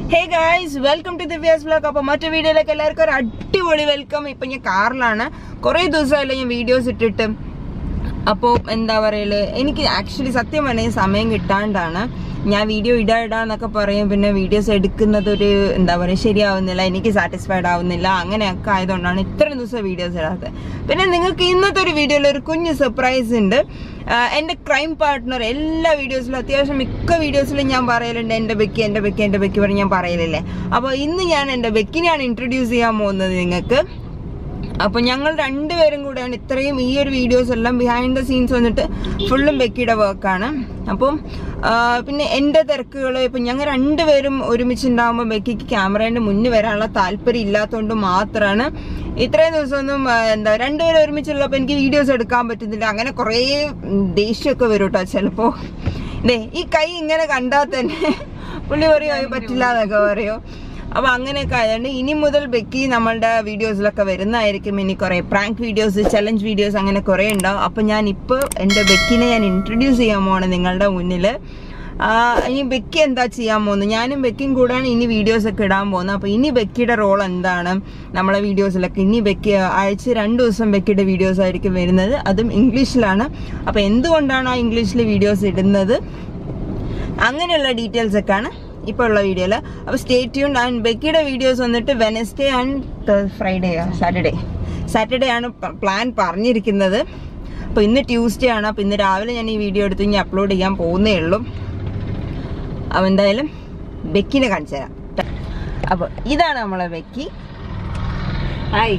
Hey guys welcome to Divya's blog അപ്പൊ മറ്റു വീഡിയോയിലേക്ക് എല്ലാവർക്കും ഒരു അടിപൊളി വെൽക്കം ഇപ്പൊ ഞാൻ കാറിലാണ് കുറെ ദിവസമായില്ല ഞാൻ വീഡിയോസ് ഇട്ടിട്ട് അപ്പോൾ എന്താ പറയല് എനിക്ക് ആക്ച്വലി സത്യം പറഞ്ഞാൽ സമയം കിട്ടാണ്ടാണ് ഞാൻ വീഡിയോ ഇടാ ഇടാന്നൊക്കെ പറയും പിന്നെ വീഡിയോസ് എടുക്കുന്നത് ഒരു എന്താ പറയുക ശരിയാവുന്നില്ല എനിക്ക് സാറ്റിസ്ഫൈഡ് ആവുന്നില്ല അങ്ങനെയൊക്കെ ആയതുകൊണ്ടാണ് ഇത്രയും ദിവസം വീഡിയോസ് ഇടാത്തത് പിന്നെ നിങ്ങൾക്ക് ഇന്നത്തെ ഒരു വീഡിയോയിൽ ഒരു കുഞ്ഞ് സർപ്രൈസ് ഉണ്ട് ആഹ് എൻ്റെ ക്രൈം പാർട്ട്ണർ എല്ലാ വീഡിയോസിലും അത്യാവശ്യം മിക്ക വീഡിയോസിലും ഞാൻ പറയലുണ്ട് എൻ്റെ ബെക്കി എൻ്റെ ബെക്കി എൻ്റെ ബെക്കി പറഞ്ഞ് ഞാൻ പറയലില്ലേ അപ്പോൾ ഇന്ന് ഞാൻ എൻ്റെ ബെക്കിനെയാണ് ഇൻട്രൊഡ്യൂസ് ചെയ്യാൻ പോകുന്നത് നിങ്ങൾക്ക് അപ്പൊ ഞങ്ങൾ രണ്ടുപേരും കൂടെയാണ് ഇത്രയും ഈ ഒരു വീഡിയോസ് എല്ലാം ബിഹൈൻഡ് ദ സീൻസ് വന്നിട്ട് ഫുള്ളും ബെക്കിയുടെ വർക്കാണ് അപ്പം ആ, പിന്നെ എൻ്റെ തിരക്കുകൾ ഇപ്പം ഞങ്ങൾ രണ്ടുപേരും ഒരുമിച്ചുണ്ടാകുമ്പോൾ ബെക്കിക്ക് ക്യാമറേൻ്റെ മുന്നിൽ വരാനുള്ള താല്പര്യം ഇല്ലാത്തതുകൊണ്ട് മാത്രമാണ് ഇത്രയും ദിവസമൊന്നും ആ, എന്താ രണ്ടുപേരും ഒരുമിച്ചുള്ളപ്പോൾ എനിക്ക് വീഡിയോസ് എടുക്കാൻ പറ്റുന്നില്ല അങ്ങനെ കുറേ ഉം, ദേഷ്യമൊക്കെ വരും കേട്ടോ ചിലപ്പോൾ ദേ ഈ കൈ ഇങ്ങനെ കണ്ടാൽ തന്നെ പുള്ളി പറയോ പറ്റില്ല എന്നൊക്കെ പറയോ അപ്പൊ അങ്ങനെയൊക്കെ ആയതുകൊണ്ട് ഇനി മുതൽ ബെക്കി നമ്മളുടെ വീഡിയോസിലൊക്കെ വരുന്നതായിരിക്കും ഇനി കുറെ പ്രാങ്ക് വീഡിയോസ് ചലഞ്ച് വീഡിയോസ് അങ്ങനെ കുറെ ഉണ്ടാവും അപ്പൊ ഞാൻ ഇപ്പോൾ എൻ്റെ ബെക്കിനെ ഞാൻ ഇൻട്രൊഡ്യൂസ് ചെയ്യാൻ പോവാണ് നിങ്ങളുടെ മുന്നിൽ ഇനി ബെക്കി എന്താ ചെയ്യാൻ പോകുന്നത് ഞാനും ബെക്കിയും കൂടെയാണ് ഇനി വീഡിയോസ് ഒക്കെ ഇടാൻ പോകുന്നത് അപ്പൊ ഇനി ബെക്കിയുടെ റോൾ എന്താണ് നമ്മളെ വീഡിയോസിലൊക്കെ ഇനി ബെക്കി ആഴ്ച രണ്ട് ദിവസം ബെക്കിയുടെ വീഡിയോസ് ആയിരിക്കും വരുന്നത് അതും ഇംഗ്ലീഷിലാണ് അപ്പൊ എന്തുകൊണ്ടാണ് ആ ഇംഗ്ലീഷിൽ വീഡിയോസ് ഇടുന്നത് അങ്ങനെയുള്ള ഡീറ്റെയിൽസ് ഒക്കെയാണ് ഇപ്പോൾ ഉള്ള വീഡിയോയിൽ അപ്പോൾ സ്റ്റേ ട്യൂൺ ആൻഡ് ബെക്കിയുടെ വീഡിയോസ് വന്നിട്ട് Wednesday and Friday Saturday Saturday ആണ് പ്ലാൻ പറഞ്ഞിരിക്കുന്നത് അപ്പോൾ ഇന്ന് ട്യൂസ്ഡേ ആണ് അപ്പോൾ ഇന്ന് രാവിലെ ഞാൻ ഈ വീഡിയോ എടുത്ത് ഇനി അപ്ലോഡ് ചെയ്യാൻ പോകുന്നേ ഉള്ളൂ അപ്പോൾ എന്തായാലും ബെക്കിനെ കാണിച്ചു തരാം അപ്പോൾ ഇതാണ് നമ്മളെ ബെക്കി ഹായ്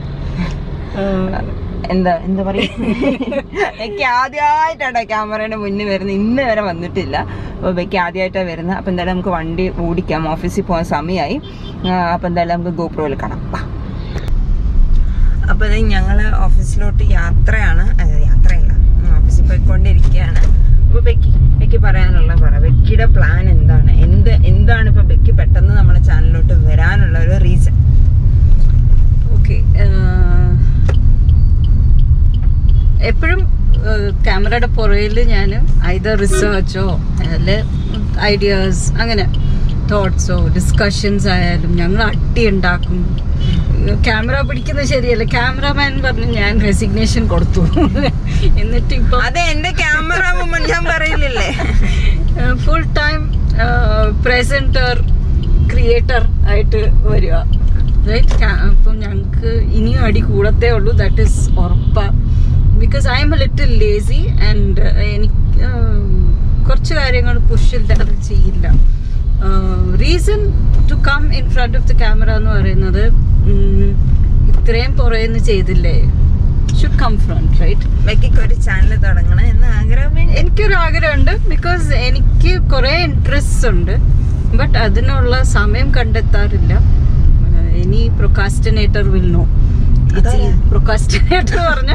എന്താ എന്താ പറയാ എനിക്ക് ആദ്യമായിട്ടാണ് ക്യാമറയുടെ മുന്നിൽ വരുന്നത് ഇന്ന് വരെ വന്നിട്ടില്ല അപ്പോൾ ബെക്ക് ആദ്യമായിട്ടാണ് വരുന്നത് അപ്പോൾ എന്തായാലും നമുക്ക് വണ്ടി ഓടിക്കാം ഓഫീസിൽ പോകാൻ സമയമായി അപ്പോൾ എന്തായാലും നമുക്ക് ഗോപ്രോയിൽ കാണാം വാ. അപ്പോൾ ഞങ്ങൾ ഓഫീസിലോട്ട് യാത്രയാണ് അതെ യാത്രയല്ല ഓഫീസിൽ പോയിക്കൊണ്ടിരിക്കുകയാണ് അപ്പോൾ ബെക്കി ബെക്കി പറയാനുള്ള പറ ബെക്കിയുടെ പ്ലാൻ എന്താണ് എന്ത് എന്താണ് ഇപ്പോൾ ബെക്കി പെട്ടെന്ന് നമ്മുടെ ചാനലിലോട്ട് വരാനുള്ള ഒരു റീസൺ ഓക്കെ എപ്പോഴും ക്യാമറയുടെ പുറയിൽ ഞാൻ ഐദർ റിസർച്ചോ അല്ലെ ഐഡിയാസ് അങ്ങനെ തോട്ട്സോ ഡിസ്കഷൻസ് ആയാലും ഞങ്ങൾ അട്ടി ഉണ്ടാക്കും ക്യാമറ പിടിക്കുന്നത് ശരിയല്ല ക്യാമറമാൻ പറഞ്ഞ് ഞാൻ റെസിഗ്നേഷൻ കൊടുത്തു എന്നിട്ട് ഇപ്പൊ അതെ എന്റെ ക്യാമറ വുമൺ ഞാൻ പറയില്ലല്ലേ ഫുൾ ടൈം പ്രസന്റർ ക്രിയേറ്റർ ആയിട്ട് വരിക റൈറ്റ് അപ്പം ഞങ്ങൾക്ക് ഇനിയും അടി കൂടത്തേ ഉള്ളൂ ദാറ്റ് ഈസ് ഉറപ്പ because I'm a little lazy and എനിക്ക് ഉം, കുറച്ച് കാര്യങ്ങൾ പുഷില്ലാതെ ചെയ്യില്ല reason to come in front of the camera എന്ന് പറയുന്നത് ഉം, ഇത്രയും പുറയുന്ന ചെയ്തില്ലേ ഷുഡ് കം ഫ്രണ്ട് റൈറ്റ് ബെക്കിക്ക് ഒരു ചാനൽ തുടങ്ങണം എന്ന് ആഗ്രഹം എനിക്കൊരു ആഗ്രഹമുണ്ട് ബിക്കോസ് എനിക്ക് കുറെ ഇൻട്രസ്റ്റ് ഉണ്ട് ബട്ട് അതിനുള്ള സമയം കണ്ടെത്താറില്ല ഏഹ് ഇനി പ്രൊക്കാസ്റ്റിനേറ്റർ വിൽ നോ അതാരാ? പ്രൊക്കാസ്റ്റിനേറ്റർ പറഞ്ഞ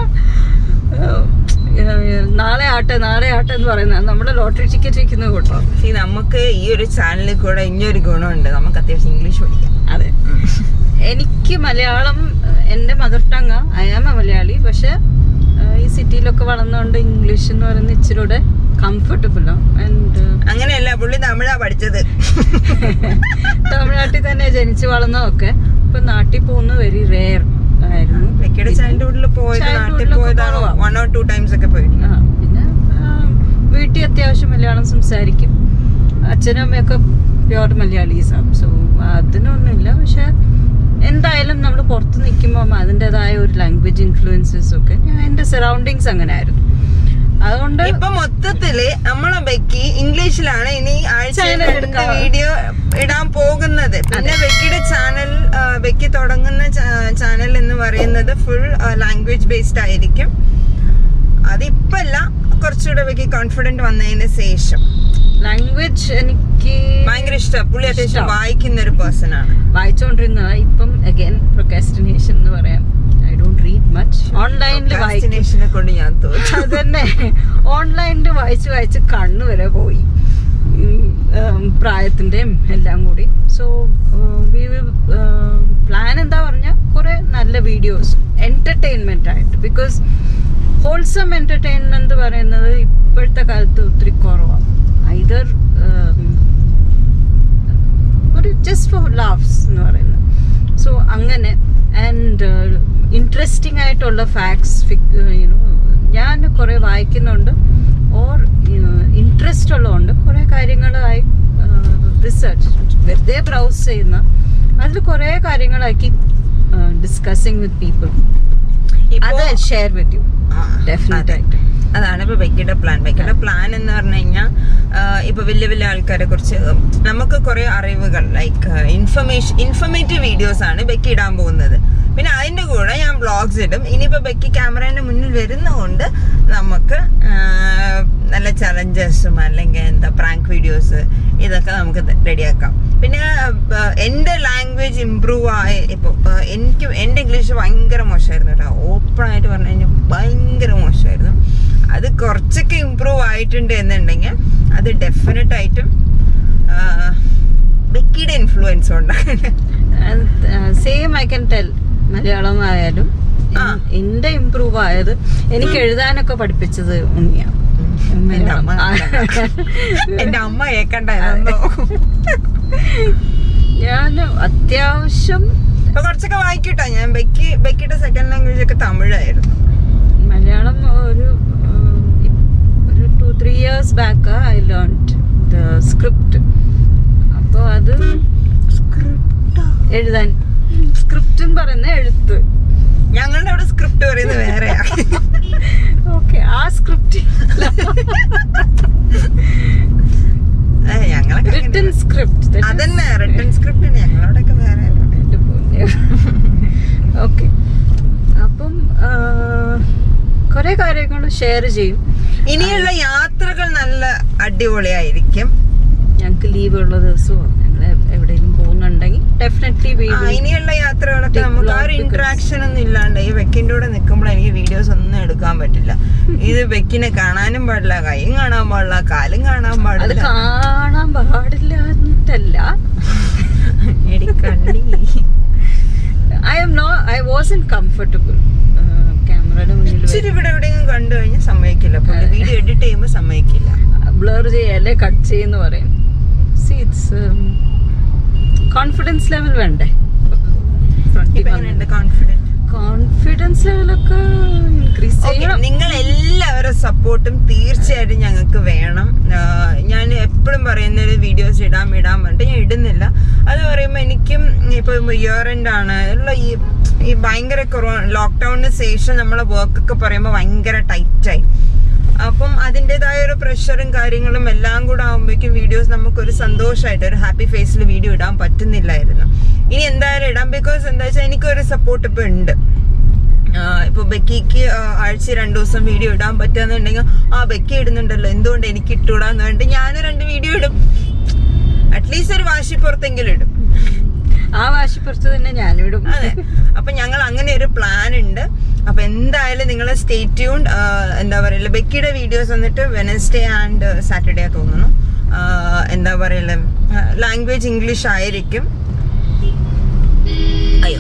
നാളെ ആട്ടെ നാളെ ആട്ടെ എന്ന് പറയുന്നത് നമ്മുടെ ലോട്ടറി ടിക്കറ്റ് ഇരിക്കുന്ന കൂട്ടോ പക്ഷേ നമുക്ക് ഈ ഒരു ചാനലിൽ കൂടെ ഇനിയൊരു ഗുണമുണ്ട് നമുക്ക് അത്യാവശ്യം ഇംഗ്ലീഷ് പഠിക്കാം അതെ എനിക്ക് മലയാളം ഏഹ്, എൻ്റെ mother tongue I am a Malayali പക്ഷെ ഏഹ്, ഈ സിറ്റിയിലൊക്കെ വളർന്നുകൊണ്ട് ഇംഗ്ലീഷ് എന്ന് പറയുന്നത് ഇച്ചിരി കൂടെ കംഫർട്ടബിളാണ് ആൻഡ് അങ്ങനെയല്ല പുള്ളി തമിഴാ പഠിച്ചത് തമിഴ്നാട്ടിൽ തന്നെ ജനിച്ചു വളർന്നതൊക്കെ ഇപ്പൊ നാട്ടിൽ പോകുന്ന വെരി റെയർ ആയിരുന്നു ബെക്കിയുടെ ചൈൽഡ്ഹുഡിൽ പോയത് നാട്ടിൽ Childhood-ലൊക്കെ പോയതാണ് കുറവാ. വൺ ഓർ ടു ടൈംസ് ഒക്കെ പോയിട്ടുണ്ട് ആ, പിന്നെ ആ, വീട്ടിൽ അത്യാവശ്യം മലയാളം സംസാരിക്കും അച്ഛനും അമ്മയൊക്കെ പ്യോർ മലയാളീസാണ് സോ അതിനൊന്നുമില്ല പക്ഷെ എന്തായാലും നമ്മൾ പുറത്ത് നിൽക്കുമ്പോൾ അതിൻ്റെതായ ഒരു ലാംഗ്വേജ് ഇൻഫ്ലുവൻസസ് ഒക്കെ ഞാൻ എൻ്റെ സറൗണ്ടിങ്സ് അങ്ങനെ ആയിരുന്നു അതുകൊണ്ട് ഇപ്പൊ മൊത്തത്തില് നമ്മളെ ബെക്കി ഇംഗ്ലീഷിലാണ് ഇനി ആഴ്ച Channel എടുക്കാം. വീഡിയോ ഇടാൻ പോകുന്നത് പിന്നെ ബെക്കിയുടെ ചാനൽ ബെക്കി തുടങ്ങുന്ന ചാനൽ എന്ന് പറയുന്നത് ഫുൾ ലാംഗ്വേജ് ബേസ്ഡ് ആയിരിക്കും അതിപ്പല്ല കുറച്ചുകൂടെ ബെക്കി കോൺഫിഡന്റ് വന്നതിന് ശേഷം ലാംഗ്വേജ് എനിക്ക് ഭയങ്കര ഇഷ്ടം പുള്ളി അത്യാവശ്യം ഇഷ്ടാ. വായിക്കുന്ന ഒരു പേഴ്സൺ ആണ് വായിച്ചുകൊണ്ടിരുന്നതാ ഇപ്പം അഗൈൻ പ്രൊക്കാസ്റ്റിനേഷൻ എന്ന് പറയാം ഐ ഡോണ്ട് റീഡ് മച്ച് ഓൺലൈനിൽ വായിക്കും Procrastination-നെ കൊണ്ട് ഞാൻ തോന്നുന്നു അതന്നെ ഓൺലൈനിൽ വായിച്ച് വായിച്ച് കണ്ണു വരെ പോയി ഉം, ഉം, പ്രായത്തിന്റെയും എല്ലാം കൂടി സോ പ്ലാൻ എന്താ പറഞ്ഞ കുറെ നല്ല വീഡിയോസ് എന്റർടൈൻമെന്റ് ആയിട്ട് ബിക്കോസ് ഹോൾസം എന്റർടൈൻമെന്റ് പറയുന്നത് ഇപ്പോഴത്തെ കാലത്ത് ഒത്തിരി കുറവാണ് ഐദർ ഒരു ജസ്റ്റ് ഫോർ ലാവ്സ് എന്ന് പറയുന്നത് സോ അങ്ങനെ ആൻഡ് ഇൻട്രസ്റ്റിംഗ് ആയിട്ടുള്ള ഫാക്ട്സ് യുനോ ഞാൻ കുറേ വായിക്കുന്നുണ്ട് ഓർ ഇൻട്രസ്റ്റ് ഉള്ളതുകൊണ്ട് കുറേ കാര്യങ്ങളായി റിസർച്ച് വെറുതെ ബ്രൗസ് ചെയ്യുന്ന അതിൽ കുറേ കാര്യങ്ങളാക്കി ഡിസ്കസിങ് വിത്ത് പീപ്പിൾ അത് ഷെയർ വിത്ത് യു ഡെഫിനറ്റ് ആയിട്ട് അതാണ് ഇപ്പൊ ബെക്കിയുടെ പ്ലാൻ ബെക്കിയുടെ പ്ലാൻ എന്ന് പറഞ്ഞു കഴിഞ്ഞാൽ ഇപ്പൊ വലിയ വലിയ ആൾക്കാരെ കുറിച്ച് നമുക്ക് കുറെ അറിവുകൾ ലൈക്ക് ഇൻഫർമേഷൻ ഇൻഫർമേറ്റീവ് വീഡിയോസ് ആണ് ബെക്കി ഇടാൻ പോകുന്നത് പിന്നെ അതിന്റെ കൂടെ ഞാൻ വ്ളോഗ്സ് ഇടും ഇനിയിപ്പോ ബെക്കി ക്യാമറയുടെ മുന്നിൽ വരുന്നതുകൊണ്ട് നമുക്ക് ആ, നല്ല ചലഞ്ചസും അല്ലെങ്കിൽ എന്താ പ്രാങ്ക് വീഡിയോസ് ഇതൊക്കെ നമുക്ക് റെഡിയാക്കാം പിന്നെ ആ, എന്റെ ലാംഗ്വേജ് ഇമ്പ്രൂവ് ആയ ഇപ്പൊ ആ, എനിക്ക് എന്റെ ഇംഗ്ലീഷ് ഭയങ്കര മോശമായിരുന്നു കേട്ടോ ഓപ്പൺ ആയിട്ട് പറഞ്ഞു കഴിഞ്ഞാൽ ഭയങ്കര മോശമായിരുന്നു അത് കുറച്ചൊക്കെ ഇമ്പ്രൂവ് ആയിട്ടുണ്ട് എന്നുണ്ടെങ്കിൽ അത് ഡെഫിനറ്റ് ആയിട്ടും ആ, ബെക്കിയുടെ ഇൻഫ്ലുവൻസ് ഉണ്ടാകും same I can tell Malayalam ആയാലും ആ. എന്റെ ഇമ്പ്രൂവ് ആയത് എനിക്ക് എഴുതാനൊക്കെ പഠിപ്പിച്ചത് ഉണ്ണിയാണ് എന്റെ അമ്മ എന്റെ അമ്മ കേക്കണ്ടായിരുന്നു ഞാൻ അത്യാവശ്യം ഇപ്പൊ കുറച്ചൊക്കെ വായിക്കട്ടോ ഞാൻ ബെക്കി ബെക്കിയുടെ സെക്കൻഡ് ലാംഗ്വേജ് ഒക്കെ തമിഴായിരുന്നു മലയാളം ഒരു ഉം, ഒരു two three years back I learn the script അപ്പോൾ അത് എഴുതാൻ സ്ക്രിപ്റ്റ് എന്ന് പറയുന്ന എഴുത്ത് ഞങ്ങളുടെ അവിടെ സ്ക്രിപ്റ്റ് പറയുന്നത് വേറെയാ ഓക്കെ ആ സ്ക്രിപ്റ്റ് ഏ, ഞങ്ങളൊക്കെ റിട്ടൺ അങ്ങനെ- സ്ക്രിപ്റ്റ് അതന്നെ റിട്ടൺ സ്ക്രിപ്റ്റ് ഞങ്ങളോടൊക്കെ വേറെ ഓക്കെ അപ്പം കുറെ കാര്യങ്ങൾ ഷെയർ ചെയ്യും ഇനിയുള്ള യാത്രകൾ നല്ല അടിപൊളിയായിരിക്കും ഞങ്ങൾക്ക് ലീവ് ഉള്ള ദിവസമോ ഞങ്ങൾ എവിടെയെങ്കിലും പോകുന്നുണ്ടെങ്കിൽ ഡെഫിനറ്റ്ലി ആ, ഇനിയുള്ള യാത്രകളൊക്കെ Take നമുക്ക് ആ long ഒരു pictures. ഇന്ററാക്ഷൻ ഒന്നും ഇല്ലാണ്ട് ഈ വെക്കിന്റെ കൂടെ നിൽക്കുമ്പോൾ എനിക്ക് വീഡിയോസ് ഒന്നും എടുക്കാൻ പറ്റില്ല ഇത് വെക്കിനെ കാണാനും പാടില്ല കൈയും കാണാൻ പാടില്ല കാലും കാണാൻ അത് പാടില്ല കാണാൻ പാടില്ല എന്നിട്ടല്ല എടി കള്ളി. I'm no I was in comfortable ക്യാമറയുടെ മുന്നിൽ ഇച്ചിരി ഇവിടെ എവിടെയെങ്കിലും കണ്ടു കഴിഞ്ഞാൽ സമ്മതിക്കില്ല പുള്ളി വീഡിയോ എഡിറ്റ് ചെയ്യുമ്പോൾ സമ്മതിക്കില്ല ബ്ലർ ചെയ്യല്ലേ കട്ട് ചെയ്യുന്ന പറയും സി ഇറ്റ്സ് കോൺഫിഡൻസ് ലെവൽ വേണ്ടേ ഇപ്പൊ എങ്ങനെയുണ്ട് കോൺഫിഡൻസ് കോൺഫിഡൻസ് ലെവലൊക്കെ ഇൻക്രീസ് ചെയ്യണം നിങ്ങൾ എല്ലാവരും സപ്പോർട്ടും തീർച്ചയായിട്ടും ഞങ്ങൾക്ക് വേണം ആഹ് ഞാൻ എപ്പോഴും പറയുന്ന ഒരു വീഡിയോസ് ഇടാം ഇടാൻ പറഞ്ഞിട്ട് ഞാൻ ഇടുന്നില്ല അത് പറയുമ്പോൾ എനിക്കും ഇപ്പൊ ഇയർ എൻഡ് ആണ് ഉള്ള ഈ ഈ ഭയങ്കര കൊറോണ ലോക്ക്ഡൌണിന് ശേഷം നമ്മളെ വർക്കൊക്കെ പറയുമ്പോൾ ഭയങ്കര ടൈറ്റായി അപ്പം അതിൻ്റെതായ ഒരു പ്രഷറും കാര്യങ്ങളും എല്ലാം കൂടെ ആകുമ്പോഴേക്കും വീഡിയോസ് നമുക്കൊരു സന്തോഷമായിട്ട് ഒരു ഹാപ്പി ഫേസിൽ വീഡിയോ ഇടാൻ പറ്റുന്നില്ലായിരുന്നു ഇനി എന്തായാലും ഇടാം ബിക്കോസ് എന്താ വെച്ചാൽ എനിക്കൊരു സപ്പോർട്ട് ഇപ്പൊ ഉണ്ട് ആഹ് ഇപ്പൊ ബെക്കിക്ക് ആഹ് ആഴ്ച രണ്ടു ദിവസം വീഡിയോ ഇടാൻ പറ്റുകയെന്നുണ്ടെങ്കിൽ ആ ബെക്കി ഇടുന്നുണ്ടല്ലോ എന്തുകൊണ്ട് എനിക്ക് ഇട്ടുകൂടാന്ന് പറഞ്ഞിട്ട് ഞാൻ രണ്ട് വീഡിയോ ഇടും അറ്റ്ലീസ്റ്റ് ഒരു വാശിപ്പുറത്തെങ്കിലും ഇടും ആ വാശിപ്പുറത്ത് തന്നെ ഞാനിവിടും അതെ അപ്പൊ ഞങ്ങൾ അങ്ങനെ ഒരു പ്ലാൻ ഉണ്ട് അപ്പൊ എന്തായാലും നിങ്ങൾ സ്റ്റേ ട്യൂൺ എന്താ പറയല്ല ബെക്കിയുടെ വീഡിയോസ് വന്നിട്ട് വെനസ്ഡേ ആൻഡ് സാറ്റർഡേ തോന്നുന്നു ആഹ് എന്താ പറയല്ല ലാംഗ്വേജ് ഇംഗ്ലീഷ് ആയിരിക്കും അയ്യോ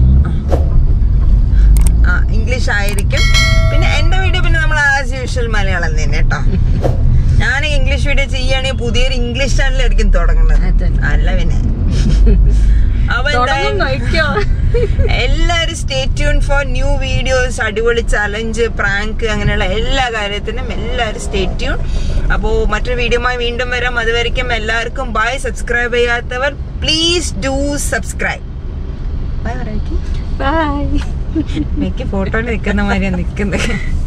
ആ ഇംഗ്ലീഷ് ആയിരിക്കും പിന്നെ എന്റെ വീഡിയോ പിന്നെ നമ്മൾ ആസ് യൂഷ്വൽ മലയാളം തന്നെ കേട്ടോ ഞാൻ ഇംഗ്ലീഷ് വീഡിയോ ചെയ്യുകയാണെങ്കിൽ പുതിയൊരു ഇംഗ്ലീഷ് ചാനലായിരിക്കും തുടങ്ങുന്നത് അതെ. അല്ല പിന്നെ അപ്പൊ തുടങ്ങും എന്തായാലും നോക്കിയോ എല്ലാവരും stay tune for new videos അടിപൊളി ചലഞ്ച് പ്രാങ്ക് അങ്ങനെയുള്ള എല്ലാ കാര്യത്തിനും എല്ലാവരും സ്റ്റേ ട്യൂൺ അപ്പോൾ മറ്റൊരു വീഡിയോമായി വീണ്ടും വരാം അതുവരെയ്ക്കും എല്ലാവർക്കും ബൈ സബ്സ്ക്രൈബ് ചെയ്യാത്തവർ please do subscribe bye bye ഫോട്ടോയിൽ നിൽക്കുന്ന മാതിരിയാണ് നിൽക്കുന്നത്